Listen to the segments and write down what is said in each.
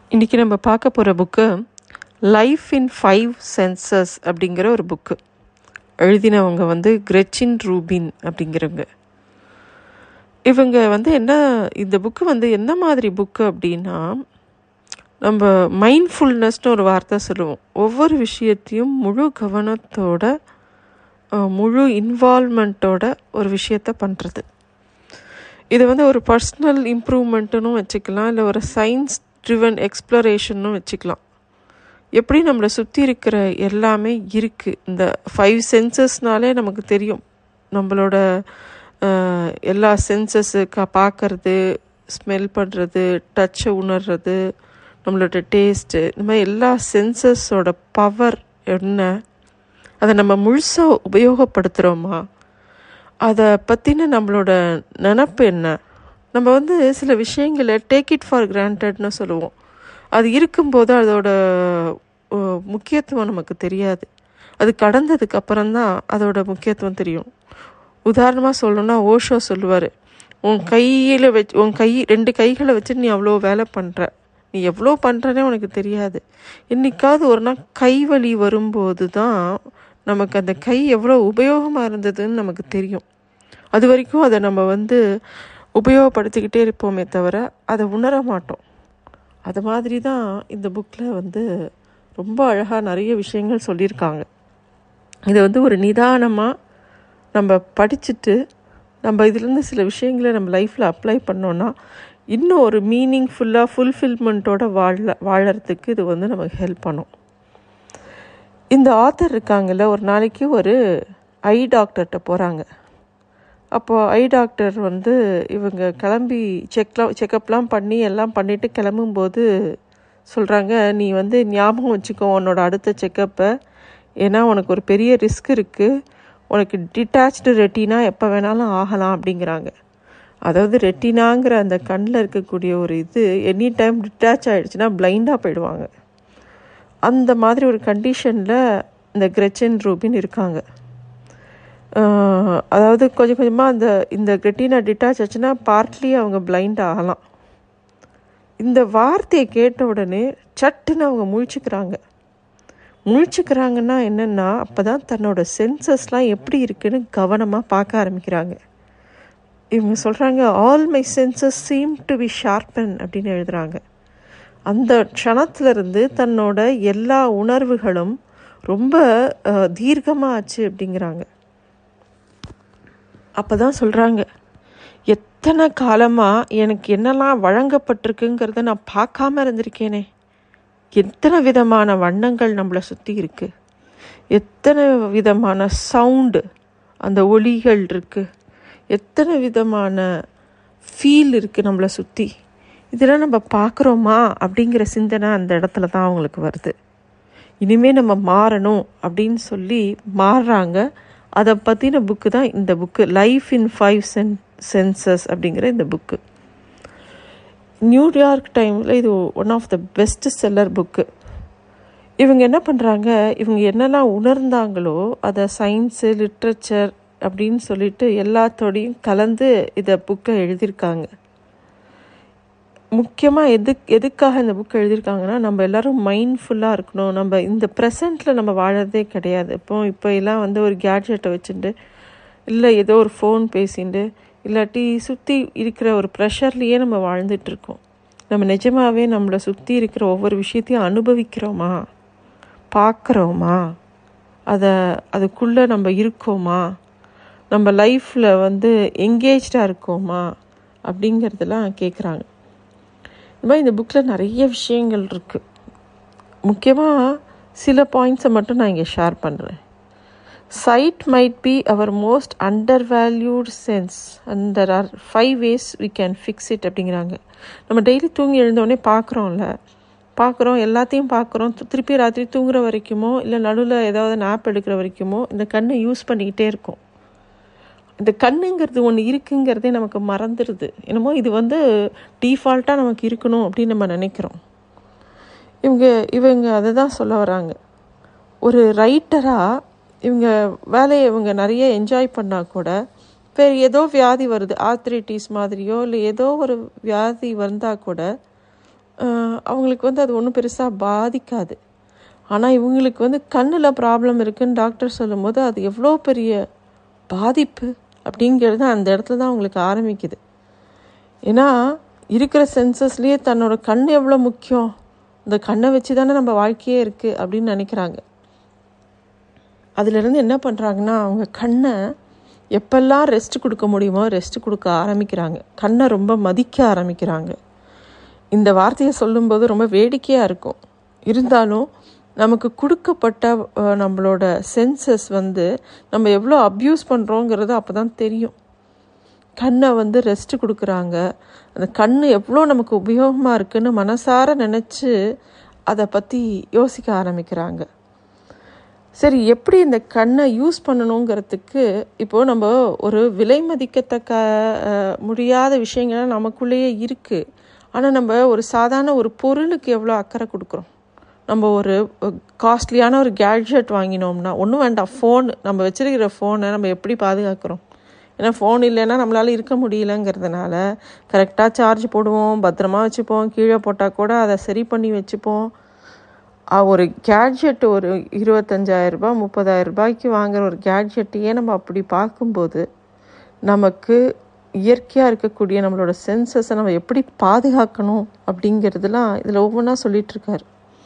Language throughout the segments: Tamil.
இன்றைக்கி நம்ம பார்க்க போகிற book life in five senses அப்படிங்கிற ஒரு புக்கு எழுதினவங்க வந்து கிரெச்சின் ரூபின் அப்படிங்கிறவங்க இவங்க வந்து என்ன இந்த புக்கு வந்து என்ன மாதிரி புக்கு அப்படின்னா நம்ம மைண்ட்ஃபுல்னஸ்னு ஒரு வார்த்தை சொல்லுவோம் ஒவ்வொரு விஷயத்தையும் முழு கவனத்தோட அஹ், முழு இன்வால்மெண்ட்டோட ஒரு விஷயத்த பண்ணுறது இது வந்து ஒரு பர்சனல் இம்ப்ரூவ்மெண்ட்டுன்னு வச்சுக்கலாம் இல்லை ஒரு சயின்ஸ் ட்ரிவன் எக்ஸ்ப்ளரேஷன்னு வச்சுக்கலாம் எப்படி நம்மளை சுற்றி இருக்கிற எல்லாமே இருக்குது இந்த ஃபைவ் சென்சஸ்னாலே நமக்கு தெரியும் நம்மளோட அஹ், எல்லா சென்சஸ்ஸு க பார்க்கறது ஸ்மெல் பண்ணுறது டச்சை உணர்றது நம்மளோட டேஸ்ட்டு இந்த மாதிரி எல்லா சென்சஸோட பவர் என்ன அதை நம்ம முழுசாக உபயோகப்படுத்துகிறோமா அதை பற்றின நம்மளோட நினப்பு என்ன நம்ம வந்து சில விஷயங்களை டேக் இட் ஃபார் கிராண்டட்னு சொல்லுவோம் அது இருக்கும்போது அதோட அஹ், முக்கியத்துவம் நமக்கு தெரியாது அது கடந்ததுக்கு அப்புறம்தான் அதோட முக்கியத்துவம் தெரியும் உதாரணமாக சொல்லணும்னா ஓஷோ சொல்லுவார் உன் கையில் வச்சு உன் கை ரெண்டு கைகளை வச்சு நீ அவ்வளோ வேலை பண்ணுற நீ எவ்வளோ பண்ணுறனே உனக்கு தெரியாது என்னைக்காவது ஒரு நாள் கை வலி வரும்போது தான் நமக்கு அந்த கை எவ்வளோ உபயோகமாக இருந்ததுன்னு நமக்கு தெரியும் அது வரைக்கும் அதை நம்ம வந்து உபயோகப்படுத்திக்கிட்டே இருப்போமே தவிர அதை உணர மாட்டோம் அது மாதிரி தான் இந்த புக்கில் வந்து ரொம்ப அழகாக நிறைய விஷயங்கள் சொல்லியிருக்காங்க இது வந்து ஒரு நிதானமாக நம்ம படிச்சுட்டு நம்ம இதுலேருந்து சில விஷயங்களை நம்ம லைஃப்பில் அப்ளை பண்ணோன்னா இன்னும் ஒரு மீனிங்ஃபுல்லாக ஃபுல்ஃபில்மெண்ட்டோட வாழ வாழறதுக்கு இது வந்து நமக்கு ஹெல்ப் பண்ணும் இந்த ஆத்தர் இருக்காங்கல்ல ஒரு நாளைக்கு ஒரு ஐ டாக்டர்கிட்ட போகிறாங்க அப்போது ஐ டாக்டர் வந்து இவங்க கிளம்பி செக்லாம் செக்கப்லாம் பண்ணி எல்லாம் பண்ணிவிட்டு கிளம்பும்போது சொல்கிறாங்க நீ வந்து ஞாபகம் வச்சுக்கோ உன்னோட அடுத்த செக்கப்பை ஏன்னா உனக்கு ஒரு பெரிய ரிஸ்க் இருக்குது உனக்கு டிட்டாச்டு ரெட்டினா எப்போ வேணாலும் ஆகலாம் அப்படிங்கிறாங்க அதாவது ரெட்டினாங்கிற அந்த கண்ணில் இருக்கக்கூடிய ஒரு இது எனி டைம் டிட்டாச் ஆகிடுச்சுன்னா பிளைண்டாக போயிடுவாங்க அந்த மாதிரி ஒரு கண்டிஷனில் இந்த கிரெச்சன் ரூபின் இருக்காங்க ஆஹ் அதாவது கொஞ்சம் கொஞ்சமாக அந்த இந்த ரெட்டினா டிட்டாச் ஆச்சுன்னா பார்ட்லி அவங்க பிளைண்ட் ஆகலாம் இந்த வார்த்தையை கேட்ட உடனே சட்டுன்னு அவங்க முழிச்சுக்கிறாங்க முழிச்சுக்கிறாங்கன்னா என்னென்னா அப்போ தான் தன்னோட சென்சஸ்லாம் எப்படி இருக்குன்னு கவனமாக பார்க்க ஆரம்பிக்கிறாங்க இவங்க சொல்கிறாங்க all my senses seem to be sharpen அப்படின்னு எழுதுகிறாங்க அந்த க்ஷணத்திலிருந்து தன்னோட எல்லா உணர்வுகளும் ரொம்ப அஹ், தீர்க்கமா ஆச்சு அப்படிங்கிறாங்க அப்போ தான் சொல்கிறாங்க எத்தனை காலமாக எனக்கு என்னெல்லாம் வழங்கப்பட்டிருக்குங்கிறத நான் பார்க்காம இருந்திருக்கேனே எத்தனை விதமான வண்ணங்கள் நம்மளை சுற்றி இருக்குது எத்தனை விதமான சவுண்டு அந்த ஒலிகள் இருக்குது எத்தனை விதமான ஃபீல் இருக்குது நம்மளை சுற்றி இதெல்லாம் நம்ம பார்க்குறோமா அப்படிங்கிற சிந்தனை அந்த இடத்துல தான் அவங்களுக்கு வருது இனிமேல் நம்ம மாறணும் அப்படின்னு சொல்லி மாறுறாங்க அதை பற்றின புக்கு தான் இந்த book life in five sen senses அப்படிங்கிற இந்த புக்கு நியூயார்க் டைமில் இது one of the best seller book இவங்க என்ன பண்ணுறாங்க இவங்க என்னெல்லாம் உணர்ந்தாங்களோ அதை சயின்ஸு லிட்ரேச்சர் அப்படின்னு சொல்லிட்டு எல்லாத்தோடையும் கலந்து இதை புக்கை எழுதியிருக்காங்க முக்கியமாக எது எதுக்காக இந்த புக் எழுதியிருக்காங்கன்னா நம்ம எல்லாரும் மைண்ட்ஃபுல்லாக இருக்கணும் நம்ம இந்த ப்ரெசண்ட்டில் நம்ம வாழறதே கிடையாது இப்போ இப்போ எல்லாம் வந்து ஒரு கேட்ஜெட்டை வச்சுட்டு இல்லை ஏதோ ஒரு ஃபோன் பேசிட்டு இல்லாட்டி சுற்றி இருக்கிற ஒரு ப்ரெஷர்லேயே நம்ம வாழ்ந்துட்டு இருக்கோம் நம்ம நிஜமாவே நம்மளை சுற்றி இருக்கிற ஒவ்வொரு விஷயத்தையும் அனுபவிக்கிறோமா பார்க்குறோமா அதை அதுக்குள்ளே நம்ம இருக்கோமா நம்ம லைஃப்பில் வந்து எங்கேஜ்டாக இருக்கோமா அப்படிங்கிறதெல்லாம் கேட்குறாங்க இந்த மாதிரி இந்த புக்கில் நிறைய விஷயங்கள் இருக்குது முக்கியமாக சில பாயிண்ட்ஸை மட்டும் நான் இங்கே ஷேர் பண்ணுறேன் sight might be our most undervalued sense and there are five ways we can fix it அப்படிங்கிறாங்க நம்ம டெய்லி தூங்கி எழுந்தோடனே பார்க்குறோம்ல பார்க்குறோம் எல்லாத்தையும் பார்க்குறோம் து- திருப்பி ராத்திரி தூங்குற வரைக்குமோ இல்லை நடுவில் ஏதாவது நாப் எடுக்கிற வரைக்குமோ இந்த கண்ணை யூஸ் பண்ணிக்கிட்டே இருக்கும் இந்த கண்ணுங்கிறது ஒன்று இருக்குங்கிறதே நமக்கு மறந்துடுது என்னமோ இது வந்து டீஃபால்ட்டாக நமக்கு இருக்கணும் அப்படின்னு நம்ம நினைக்கிறோம் இவங்க இவங்க அதை தான் சொல்ல வராங்க ஒரு ரைட்டராக இவங்க வேலையை இவங்க நிறைய என்ஜாய் பண்ணால் கூட வேறு ஏதோ வியாதி வருது ஆர்த்ரைட்டிஸ் மாதிரியோ இல்லை ஏதோ ஒரு வியாதி வந்தால் கூட அஹ், அவங்களுக்கு வந்து அது ஒன்றும் பெருசாக பாதிக்காது ஆனால் இவங்களுக்கு வந்து கண்ணில் ப்ராப்ளம் இருக்குன்னு டாக்டர் சொல்லும்போது அது எவ்வளோ பெரிய பாதிப்பு அப்படிங்கிறது அந்த இடத்துல தான் அவங்களுக்கு ஆரம்பிக்குது ஏன்னா இருக்கிற சென்சஸ்லேயே தன்னோட கண் எவ்வளோ முக்கியம் இந்த கண்ணை வச்சு தானே நம்ம வாழ்க்கையே இருக்குது அப்படின்னு நினைக்கிறாங்க அதிலிருந்து என்ன பண்ணுறாங்கன்னா அவங்க கண்ணை எப்பெல்லாம் ரெஸ்ட் கொடுக்க முடியுமோ ரெஸ்ட் கொடுக்க ஆரம்பிக்கிறாங்க கண்ணை ரொம்ப மதிக்க ஆரம்பிக்கிறாங்க இந்த வார்த்தையை சொல்லும்போது ரொம்ப வேடிக்கையாக இருக்கும் இருந்தாலும் நமக்கு கொடுக்கப்பட்ட அஹ், நம்மளோட சென்சஸ் வந்து நம்ம எவ்வளோ அப்யூஸ் பண்ணுறோங்கிறது அப்போ தான் தெரியும் கண்ணை வந்து ரெஸ்ட் கொடுக்குறாங்க அந்த கண் எவ்வளோ நமக்கு உபயோகமாக இருக்குன்னு மனசார நினச்சி அதை பற்றி யோசிக்க ஆரம்பிக்கிறாங்க சரி எப்படி இந்த கண்ணை யூஸ் பண்ணணுங்கிறதுக்கு இப்போது நம்ம ஒரு விலை மதிக்கத்தக்க அஹ், முடியாத விஷயங்கள்லாம் நமக்குள்ளேயே இருக்குது ஆனால் நம்ம ஒரு சாதாரண ஒரு பொருளுக்கு எவ்வளோ அக்கறை கொடுக்குறோம் நம்ம ஒரு காஸ்ட்லியான ஒரு கேட்ஜெட் வாங்கினோம்னா ஒன்றும் வேண்டாம் ஃபோன் நம்ம வச்சிருக்கிற ஃபோனை நம்ம எப்படி பாதுகாக்கிறோம் ஏன்னா ஃபோன் இல்லைன்னா நம்மளால இருக்க முடியலங்கிறதுனால கரெக்டாக சார்ஜ் போடுவோம் பத்திரமா வச்சுப்போம் கீழே போட்டால் கூட அதை சரி பண்ணி வச்சுப்போம் அஹ் ஒரு கேட்ஜெட் ஒரு இருபத்தஞ்சாயிரம் ரூபாய் முப்பதாயிரம் ரூபாய்க்கு வாங்குற ஒரு கேட்ஜெட்டையே நம்ம அப்படி பார்க்கும்போது நமக்கு இயற்கையாக இருக்கக்கூடிய நம்மளோட சென்சஸை நம்ம எப்படி பாதுகாக்கணும் அப்படிங்கிறதுலாம் இதில் ஒவ்வொன்றா சொல்லிட்டு இருக்காரு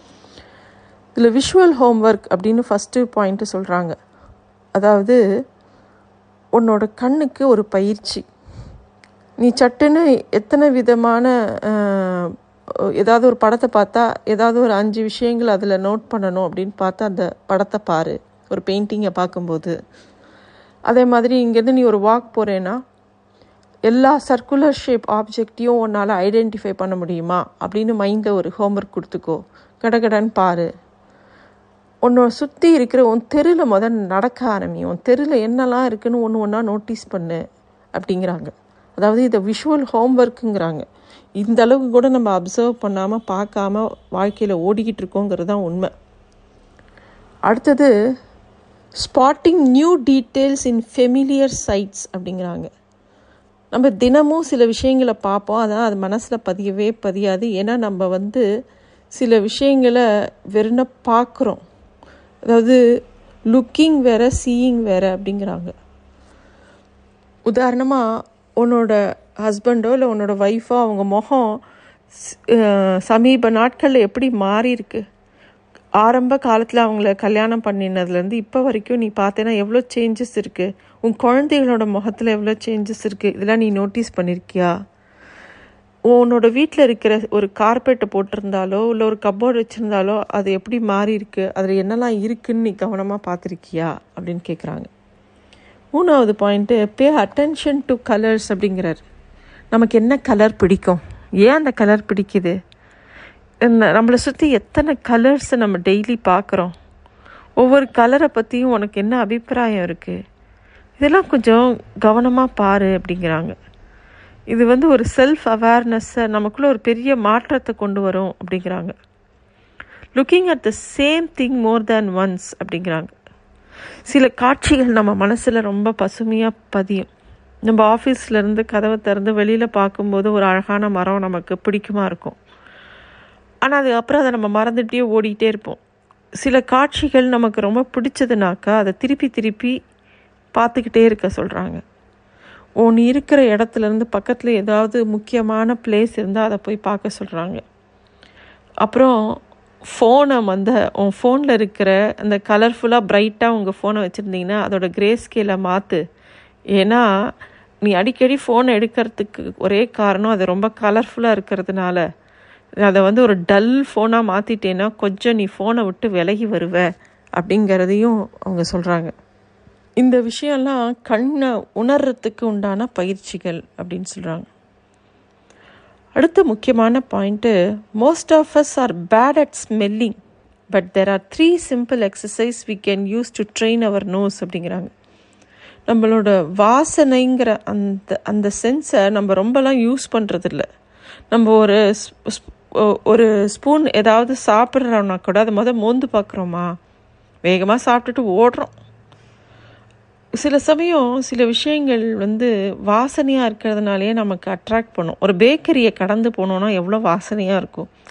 இதில் விஷுவல் ஹோம்ஒர்க் அப்படின்னு ஃபஸ்ட்டு பாயிண்ட்டு சொல்கிறாங்க அதாவது உன்னோட கண்ணுக்கு ஒரு பயிற்சி நீ சட்டுன்னு எத்தனை விதமான அஹ், ஏதாவது ஒரு படத்தை பார்த்தா ஏதாவது ஒரு அஞ்சு விஷயங்கள் அதில் நோட் பண்ணணும் அப்படின்னு பார்த்தா அந்த படத்தை பாரு ஒரு பெயிண்டிங்கை பார்க்கும்போது அதே மாதிரி இங்கேருந்து நீ ஒரு வாக் போகிறேன்னா எல்லா சர்க்குலர் ஷேப் ஆப்ஜெக்டையும் உன்னால் ஐடென்டிஃபை பண்ண முடியுமா அப்படின்னு மைண்டில் ஒரு ஹோம்ஒர்க் கொடுத்துக்கோ கடகடன்னு பாரு உன்னோட சுற்றி இருக்கிற உன் தெருவில் முதல்ல நடக்க ஆரம்பி உன் தெருவில் என்னெல்லாம் இருக்குன்னு ஒன்று ஒன்றா நோட்டீஸ் பண்ணு அப்படிங்கிறாங்க அதாவது இதை விஷுவல் ஹோம்ஒர்க்குங்கிறாங்க இந்த அளவுக்கு கூட நம்ம அப்சர்வ் பண்ணாமல் பார்க்காம வாழ்க்கையில் ஓடிக்கிட்டு இருக்கோங்கிறது தான் உண்மை அடுத்தது spotting new details in familiar sights அப்படிங்கிறாங்க நம்ம தினமும் சில விஷயங்களை பார்ப்போம் அதான் அது மனசில் பதியவே பதியாது ஏன்னா நம்ம வந்து சில விஷயங்களை வெறும் பார்க்குறோம் அதாவது லுக்கிங் வேற சீயிங் வேற அப்படிங்கிறாங்க உதாரணமாக உன்னோட ஹஸ்பண்டோ இல்லை உன்னோட ஒய்ஃபோ அவங்க முகம் ஸ்- அஹ் சமீப நாட்களில் எப்படி மாறி இருக்கு ஆரம்ப காலத்தில் அவங்கள கல்யாணம் பண்ணினதுலேருந்து இப்போ வரைக்கும் நீ பார்த்தேன்னா எவ்வளோ சேஞ்சஸ் இருக்குது உன் குழந்தைகளோட முகத்தில் எவ்வளோ சேஞ்சஸ் இருக்குது இதெல்லாம் நீ நோட்டீஸ் பண்ணியிருக்கியா உன்னோட வீட்டில் இருக்கிற ஒரு கார்பெட்டை போட்டிருந்தாலோ இல்லை ஒரு கப்போர்டு வச்சுருந்தாலோ அது எப்படி மாறி இருக்கு அதில் என்னெல்லாம் இருக்குன்னு நீ கவனமாக பார்த்துருக்கியா அப்படின்னு கேட்குறாங்க மூணாவது point pay attention to colours அப்படிங்கிறார் நமக்கு என்ன கலர் பிடிக்கும் ஏன் அந்த கலர் பிடிக்குது என்ன நம்மளை சுற்றி எத்தனை கலர்ஸை நம்ம டெய்லி பார்க்குறோம் ஒவ்வொரு கலரை பற்றியும் உனக்கு என்ன அபிப்பிராயம் இருக்குது இதெல்லாம் கொஞ்சம் கவனமாக பாரு அப்படிங்கிறாங்க இது வந்து ஒரு செல்ஃப் அவேர்னஸ்ஸை நமக்குள்ள ஒரு பெரிய மாற்றத்தை கொண்டு வரும் அப்படிங்கிறாங்க looking at the same thing more than once அப்படிங்கிறாங்க சில காட்சிகள் நம்ம மனசில் ரொம்ப பசுமையாக பதியும் நம்ம ஆஃபீஸ்ல இருந்து கதவை திறந்து வெளியில் பார்க்கும்போது ஒரு அழகான மரம் நமக்கு பிடிக்குமா இருக்கும் ஆனால் அதுக்கப்புறம் அதை நம்ம மறந்துட்டே ஓடிட்டே இருப்போம் சில காட்சிகள் நமக்கு ரொம்ப பிடிச்சதுனாக்கா அதை திருப்பி திருப்பி பார்த்துக்கிட்டே இருக்க சொல்கிறாங்க உன் இருக்கிற இடத்துல இருந்து பக்கத்தில் ஏதாவது முக்கியமான பிளேஸ் இருந்தால் அதை போய் பார்க்க சொல்கிறாங்க அப்புறம் ஃபோனை வந்து உன் ஃபோனில் இருக்கிற அந்த கலர்ஃபுல்லாக பிரைட்டாக உங்கள் ஃபோனை வச்சுருந்தீங்கன்னா அதோட கிரே ஸ்கேலை மாற்று ஏன்னா நீ அடிக்கடி ஃபோனை எடுக்கிறதுக்கு ஒரே காரணம் அது ரொம்ப கலர்ஃபுல்லாக இருக்கிறதுனால அதை வந்து ஒரு டல் ஃபோனாக மாற்றிட்டேன்னா கொஞ்சம் நீ ஃபோனை விட்டு விலகி வருவ அப்படிங்கிறதையும் அவங்க சொல்கிறாங்க இந்த விஷயம்லாம் கண்ணை உணர்றதுக்கு உண்டான பயிற்சிகள் அப்படின்னு சொல்கிறாங்க அடுத்த முக்கியமான point most of us are bad at smelling but there are three simple exercise we can use to train our nose அப்படிங்கிறாங்க நம்மளோட வாசனைங்கிற அந்த அந்த சென்ஸை நம்ம ரொம்பலாம் யூஸ் பண்ணுறதில்ல நம்ம ஒரு ஸ்- ஸ்- ஒ- ஒரு ஸ்பூன் ஏதாவது சாப்பிட்றோம்னா கூட அதை முதல் மோந்து பார்க்குறோமா வேகமாக சாப்பிட்டுட்டு ஓடுறோம் சில சமயம் சில விஷயங்கள் வந்து வாசனையாக இருக்கிறதுனாலே நமக்கு அட்ராக்ட் பண்ணும் ஒரு பேக்கரியை கடந்து போனோம்னா எவ்வளோ வாசனையாக இருக்கும்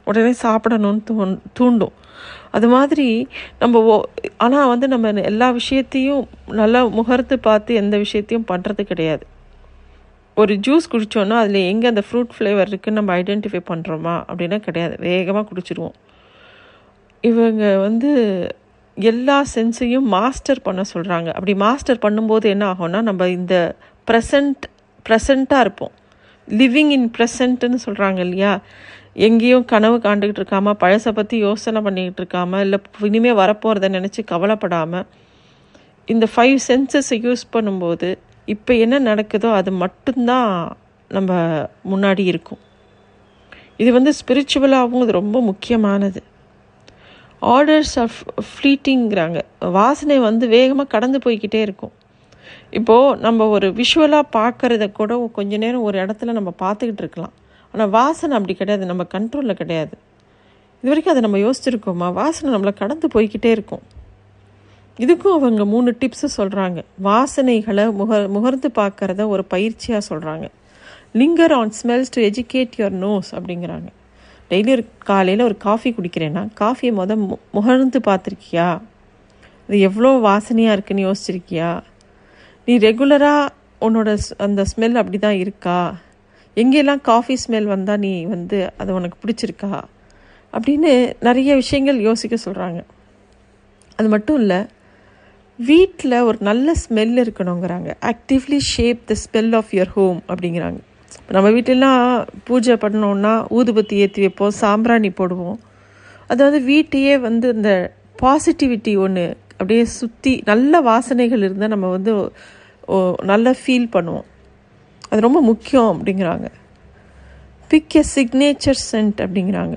உடனே சாப்பிடணும்னு தூண் தூண்டும் அது மாதிரி நம்ம ஓ ஆனால் வந்து நம்ம எல்லா விஷயத்தையும் நல்லா முகர்த்து பார்த்து எந்த விஷயத்தையும் பண்ணுறது கிடையாது ஒரு ஜூஸ் குடித்தோன்னா அதில் எங்கே அந்த ஃப்ரூட் ஃப்ளேவர் இருக்குன்னு நம்ம ஐடென்டிஃபை பண்ணுறோமா அப்படின்னா கிடையாது வேகமாக குடிச்சிடுவோம் இவங்க வந்து எல்லா சென்ஸையும் மாஸ்டர் பண்ண சொல்கிறாங்க அப்படி மாஸ்டர் பண்ணும்போது என்ன ஆகும்னா நம்ம இந்த ப்ரெசண்ட் ப்ரெசண்ட்டாக இருப்போம் லிவிங் இன் ப்ரெசண்ட்டுன்னு சொல்கிறாங்க இல்லையா எங்கேயும் கனவு காண்டுக்கிட்டு இருக்காமல் பழசை பற்றி யோசனை பண்ணிக்கிட்டு இருக்காமல் இல்லை இனிமேல் வரப்போகிறத நினச்சி கவலைப்படாமல் இந்த ஃபைவ் சென்சஸை யூஸ் பண்ணும்போது இப்போ என்ன நடக்குதோ அது மட்டும்தான் நம்ம முன்னாடி இருக்கும் இது வந்து ஸ்பிரிச்சுவலாகவும் இது ரொம்ப முக்கியமானது ஆர்டர்ஸ் ஆஃப் ஃப்ளீட்டிங்கிறாங்க வாசனை வந்து வேகமாக கடந்து போய்கிட்டே இருக்கும் இப்போது நம்ம ஒரு விஷுவலாக பார்க்குறத கூட கொஞ்ச நேரம் ஒரு இடத்துல நம்ம பார்த்துக்கிட்டு இருக்கலாம் ஆனால் வாசனை அப்படி கிடையாது நம்ம கண்ட்ரோலில் கிடையாது இது வரைக்கும் அதை நம்ம யோசிச்சிருக்கோமா வாசனை நம்மளை கடந்து போய்கிட்டே இருக்கும் இதுக்கும் அவங்க மூணு டிப்ஸு சொல்கிறாங்க வாசனைகளை முக முகர்ந்து பார்க்குறத ஒரு பயிற்சியாக சொல்கிறாங்க linger on smells to educate your nose அப்படிங்கிறாங்க டெய்லி ஒரு காலையில் ஒரு காஃபி குடிக்கிறேன்னா காஃபியை முத மு முகர்ந்து பார்த்துருக்கியா அது எவ்வளோ வாசனையாக இருக்குன்னு யோசிச்சிருக்கியா நீ ரெகுலராக உன்னோட அந்த ஸ்மெல் அப்படி தான் இருக்கா எங்கெல்லாம் காஃபி ஸ்மெல் வந்தால் நீ வந்து அது உனக்கு பிடிச்சிருக்கா அப்படின்னு நிறைய விஷயங்கள் யோசிக்க சொல்கிறாங்க அது மட்டும் இல்லை வீட்டில் ஒரு நல்ல ஸ்மெல் இருக்கணுங்கிறாங்க actively shape the smell of your home அப்படிங்கிறாங்க நம்ம வீட்டிலலாம் பூஜை பண்ணோன்னா ஊதுபத்தி ஏற்றி வைப்போம் சாம்பிராணி போடுவோம் அதாவது வீட்டையே வந்து இந்த பாசிட்டிவிட்டி ஒன்று அப்படியே சுற்றி நல்ல வாசனைகள் இருந்தால் நம்ம வந்து நல்லா ஃபீல் பண்ணுவோம் அது ரொம்ப முக்கியம் அப்படிங்கிறாங்க பிக் எ சிக்னேச்சர் சென்ட் அப்படிங்கிறாங்க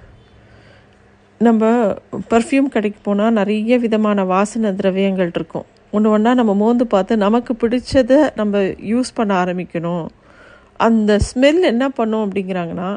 நம்ம பர்ஃப்யூம் கடைக்கு போனால் நிறைய விதமான வாசனை திரவியங்கள் இருக்கும் ஒன்று ஒன்றா நம்ம மோந்து பார்த்து நமக்கு பிடிச்சதை நம்ம யூஸ் பண்ண ஆரம்பிக்கணும் அந்த ஸ்மெல் என்ன பண்ணும் அப்படிங்கிறாங்கன்னா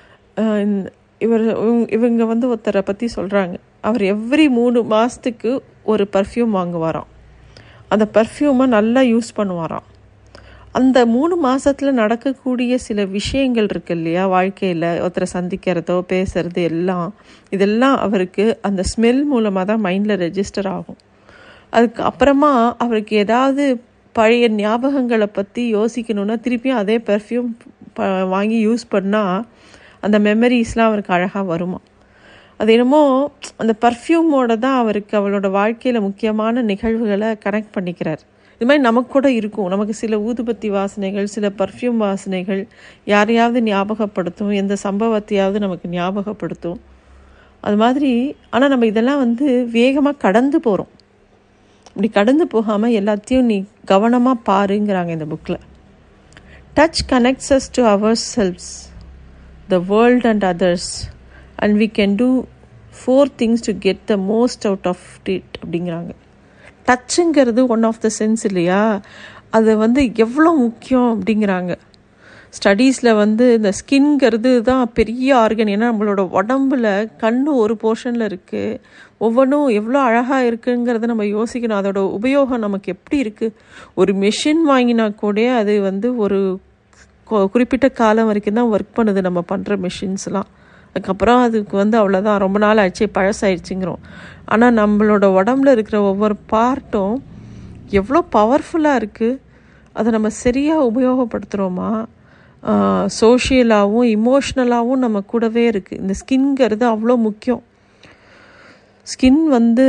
இவர் இவங்க வந்து ஒருத்தரை பற்றி சொல்கிறாங்க அவர் எவ்ரி மூணு மாதத்துக்கு ஒரு பர்ஃப்யூம் வாங்குவாராம் அந்த பர்ஃப்யூமை நல்லா யூஸ் பண்ணுவாராம் அந்த மூணு மாதத்தில் நடக்கக்கூடிய சில விஷயங்கள் இருக்கு இல்லையா வாழ்க்கையில் ஒருத்தரை சந்திக்கிறதோ பேசுறது எல்லாம் இதெல்லாம் அவருக்கு அந்த ஸ்மெல் மூலமாக தான் மைண்டில் ரெஜிஸ்டர் ஆகும் அதுக்கு அப்புறமா அவருக்கு ஏதாவது பழைய ஞாபகங்களை பற்றி யோசிக்கணுன்னா திருப்பியும் அதே பெர்ஃப்யூம் ப வாங்கி யூஸ் பண்ணால் அந்த மெமரிஸ்லாம் அவருக்கு அழகாக வருமா அது என்னமோ அந்த பர்ஃப்யூமோட தான் அவருக்கு அவளோட வாழ்க்கையில் முக்கியமான நிகழ்வுகளை கனெக்ட் பண்ணிக்கிறார் இது மாதிரி நமக்கு கூட இருக்கும் நமக்கு சில ஊதுபத்தி வாசனைகள் சில பர்ஃப்யூம் வாசனைகள் யாரையாவது ஞாபகப்படுத்தும் எந்த சம்பவத்தையாவது நமக்கு ஞாபகப்படுத்தும் அது மாதிரி ஆனால் நம்ம இதெல்லாம் வந்து வேகமாக கடந்து போகிறோம் இப்படி கடந்து போகாமல் எல்லாத்தையும் நீ கவனமாக பாருங்கிறாங்க இந்த புக்கில் touch connects us to ourselves the world and others and we can do four things to get the most out of it அப்படிங்கிறாங்க டச்சுங்கிறது ஒன் ஆஃப் த சென்ஸ் இல்லையா அது வந்து எவ்வளோ முக்கியம் அப்படிங்கிறாங்க ஸ்டடீஸில் வந்து இந்த ஸ்கின்ங்கிறது தான் பெரிய ஆர்கன் ஏன்னா நம்மளோட உடம்புல கண் ஒரு போர்ஷனில் இருக்குது ஒவ்வொன்றும் எவ்வளோ அழகாக இருக்குங்கிறத நம்ம யோசிக்கணும் அதோட உபயோகம் நமக்கு எப்படி இருக்குது ஒரு மெஷின் வாங்கினா கூட அது வந்து ஒரு குறிப்பிட்ட காலம் வரைக்கும் தான் ஒர்க் பண்ணுது நம்ம பண்ணுற மிஷின்ஸ்லாம் அதுக்கப்புறம் அதுக்கு வந்து அவ்வளோதான் ரொம்ப நாள் ஆச்சு பழசாயிடுச்சுங்கிறோம் ஆனால் நம்மளோட உடம்புல இருக்கிற ஒவ்வொரு பார்ட்டும் எவ்வளோ பவர்ஃபுல்லாக இருக்குது அதை நம்ம சரியாக உபயோகப்படுத்துகிறோமா சோஷியலாகவும் இமோஷ்னலாகவும் நம்ம கூடவே இருக்குது இந்த ஸ்கின்ங்கிறது அவ்வளோ முக்கியம் ஸ்கின் வந்து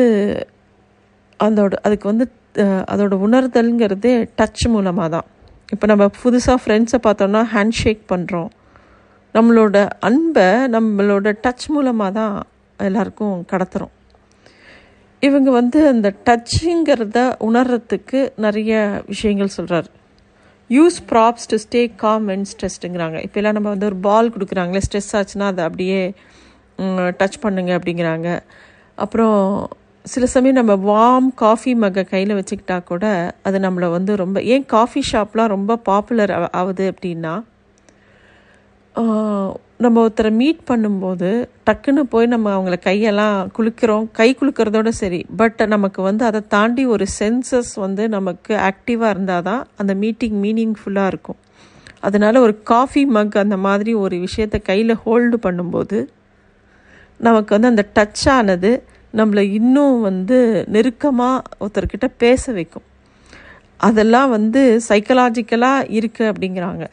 அதோட அதுக்கு வந்து அதோட உணர்தல்ங்கிறதே டச் மூலமாக தான் இப்போ நம்ம புதுசாக ஃப்ரெண்ட்ஸை பார்த்தோன்னா ஹேண்ட் ஷேக் பண்ணுறோம் நம்மளோட அன்பை நம்மளோட டச் மூலமாக தான் எல்லாருக்கும் கடத்துகிறோம் இவங்க வந்து அந்த டச்சுங்கிறத உணர்றதுக்கு நிறைய விஷயங்கள் சொல்கிறார் use props to stay calm and ஸ்ட்ரெஸ்டுங்கிறாங்க இப்போ எல்லாம் நம்ம வந்து ஒரு பால் கொடுக்குறாங்களே ஸ்ட்ரெஸ் ஆச்சுன்னா அதை அப்படியே டச் பண்ணுங்க அப்படிங்கிறாங்க அப்புறம் சில சமயம் நம்ம வார்ம் காஃபி மகை கையில் வச்சுக்கிட்டா கூட அது நம்மளை வந்து ரொம்ப ஏன் காஃபி ஷாப்லாம் ரொம்ப பாப்புலர் ஆகுது அப்படின்னா நம்ம ஒருத்தரை மீட் பண்ணும்போது டக்குன்னு போய் நம்ம அவங்கள கையெல்லாம் குலுக்கிறோம் கை குலுக்கிறதோட சரி பட் நமக்கு வந்து அதை தாண்டி ஒரு சென்சஸ் வந்து நமக்கு ஆக்டிவாக இருந்தால் தான் அந்த மீட்டிங் மீனிங்ஃபுல்லாக இருக்கும் அதனால் ஒரு காஃபி மக் அந்த மாதிரி ஒரு விஷயத்த கையில் ஹோல்டு பண்ணும்போது நமக்கு வந்து அந்த டச் ஆனது நம்மளை இன்னும் வந்து நெருக்கமாக ஒருத்தர்கிட்ட பேச வைக்கும் அதெல்லாம் வந்து சைக்கலாஜிக்கலாக இருக்குது அப்படிங்கிறாங்க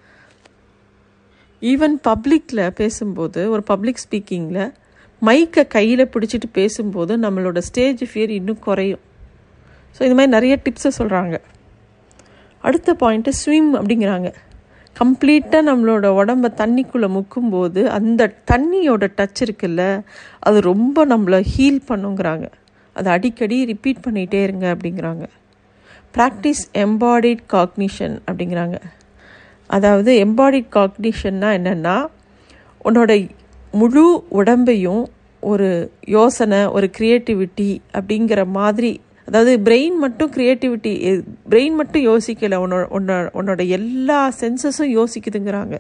ஈவன் பப்ளிக்கில் பேசும்போது ஒரு பப்ளிக் ஸ்பீக்கிங்கில் மைக்கை கையில் பிடிச்சிட்டு பேசும்போது நம்மளோட ஸ்டேஜ் ஃபியர் இன்னும் குறையும் ஸோ இது மாதிரி நிறைய டிப்ஸை சொல்கிறாங்க அடுத்த பாயிண்ட்டு ஸ்விம் அப்படிங்கிறாங்க கம்ப்ளீட்டாக நம்மளோட உடம்ப தண்ணிக்குள்ளே முக்கும்போது அந்த தண்ணியோட டச் இருக்குல்ல அது ரொம்ப நம்மளை ஹீல் பண்ணுங்கிறாங்க அதை அடிக்கடி ரிப்பீட் பண்ணிகிட்டே இருங்க அப்படிங்கிறாங்க ப்ராக்டிஸ் எம்பாடிட் காக்னிஷன் அப்படிங்கிறாங்க அதாவது எம்பாடிட் காக்னிஷன்னா என்னென்னா உன்னோட முழு உடம்பையும் ஒரு யோசனை ஒரு க்ரியேட்டிவிட்டி அப்படிங்கிற மாதிரி அதாவது பிரெயின் மட்டும் க்ரியேட்டிவிட்டி பிரெயின் மட்டும் யோசிக்கலை உன்னோட உன்னோட உன்னோட எல்லா சென்சஸும் யோசிக்குதுங்கிறாங்க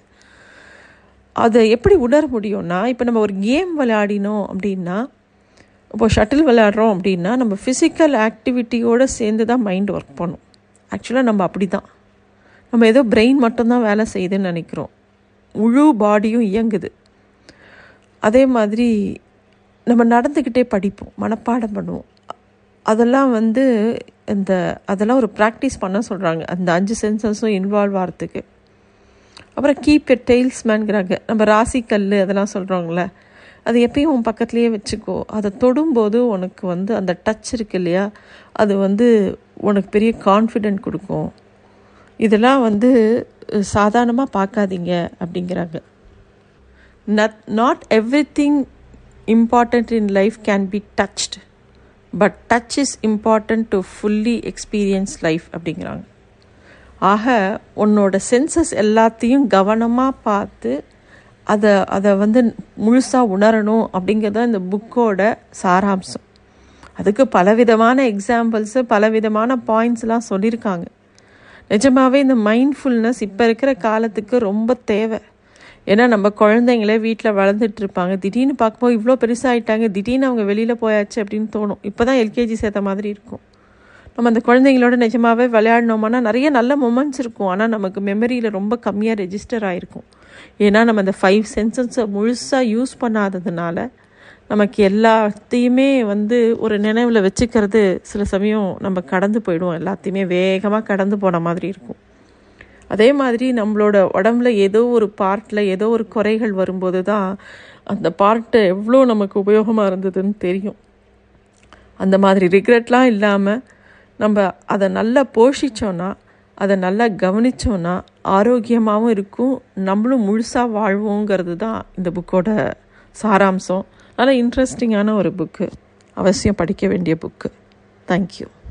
அதை எப்படி உணர முடியும்னா இப்போ நம்ம ஒரு கேம் விளையாடினோம் அப்படின்னா இப்போ ஷட்டில் விளையாடுறோம் அப்படின்னா நம்ம ஃபிசிக்கல் ஆக்டிவிட்டியோடு சேர்ந்து தான் மைண்ட் ஒர்க் பண்ணும் ஆக்சுவலாக நம்ம அப்படி தான் நம்ம ஏதோ பிரெயின் மட்டும்தான் வேலை செய்யுதுன்னு நினைக்கிறோம் முழு பாடியும் இயங்குது அதே மாதிரி நம்ம நடந்துக்கிட்டே படிப்போம் மனப்பாடம் பண்ணுவோம் அதெல்லாம் வந்து இந்த அதெல்லாம் ஒரு ப்ராக்டிஸ் பண்ண சொல்கிறாங்க அந்த அஞ்சு சென்சஸும் இன்வால்வ் ஆகிறதுக்கு அப்புறம் கீப் எ டெய்ல்ஸ் மேன்கிறாங்க நம்ம ராசி கல் அதெல்லாம் சொல்கிறோங்களே அது எப்பயும் உன் பக்கத்துலேயே வச்சுக்கோ அதை தொடும்போது உனக்கு வந்து அந்த டச் இருக்கு இல்லையா அது வந்து உனக்கு பெரிய கான்ஃபிடென்ட் கொடுக்கும் இதெல்லாம் வந்து சாதாரணமாக பார்க்காதீங்க அப்படிங்கிறாங்க not not everything important in life can be touched but touch is important to fully experience life அப்படிங்கிறாங்க ஆக உன்னோட சென்சஸ் எல்லாத்தையும் கவனமாக பார்த்து அதை அதை வந்து முழுசாக உணரணும் அப்படிங்கிறது தான் இந்த புக்கோட சாராம்சம் அதுக்கு பலவிதமான எக்ஸாம்பிள்ஸு பலவிதமான பாயிண்ட்ஸ்லாம் சொல்லியிருக்காங்க நிஜமாகவே இந்த மைண்ட்ஃபுல்னஸ் இப்போ இருக்கிற காலத்துக்கு ரொம்ப தேவை ஏன்னா நம்ம குழந்தைங்களே வீட்டில் வளர்ந்துட்டு இருப்பாங்க திடீர்னு பார்க்கும்போது இவ்வளோ பெருசாகிட்டாங்க திடீர்னு அவங்க வெளியில் போயாச்சு அப்படின்னு தோணும் இப்போ தான் எல்கேஜி சேர்த்த மாதிரி இருக்கும் நம்ம அந்த குழந்தைங்களோட நிஜமாகவே விளையாடினோம்னா நிறைய நல்ல மொமெண்ட்ஸ் இருக்கும் ஆனால் நமக்கு மெமரியில் ரொம்ப கம்மியாக ரெஜிஸ்டர் ஆகிருக்கும் ஏன்னா நம்ம அந்த ஃபைவ் சென்சன்ஸை முழுசாக யூஸ் பண்ணாததுனால நமக்கு எல்லாத்தையுமே வந்து ஒரு நினைவில் வச்சுக்கிறது சில சமயம் நம்ம கடந்து போயிடுவோம் எல்லாத்தையுமே வேகமாக கடந்து போன மாதிரி இருக்கும் அதே மாதிரி நம்மளோட உடம்புல ஏதோ ஒரு பார்ட்டில் ஏதோ ஒரு குறைகள் வரும்போது தான் அந்த பார்ட்டு எவ்வளோ நமக்கு உபயோகமாக இருந்ததுன்னு தெரியும் அந்த மாதிரி ரிக்ரெட்லாம் இல்லாமல் நம்ம அதை நல்லா போஷித்தோன்னா அதை நல்லா கவனித்தோன்னா ஆரோக்கியமாகவும் இருக்கும் நம்மளும் முழுசாக வாழ்வோங்கிறது தான் இந்த புக்கோட சாராம்சம் நல்லா இன்ட்ரெஸ்டிங்கான ஒரு புக்கு அவசியம் படிக்க வேண்டிய புக்கு தேங்க்யூ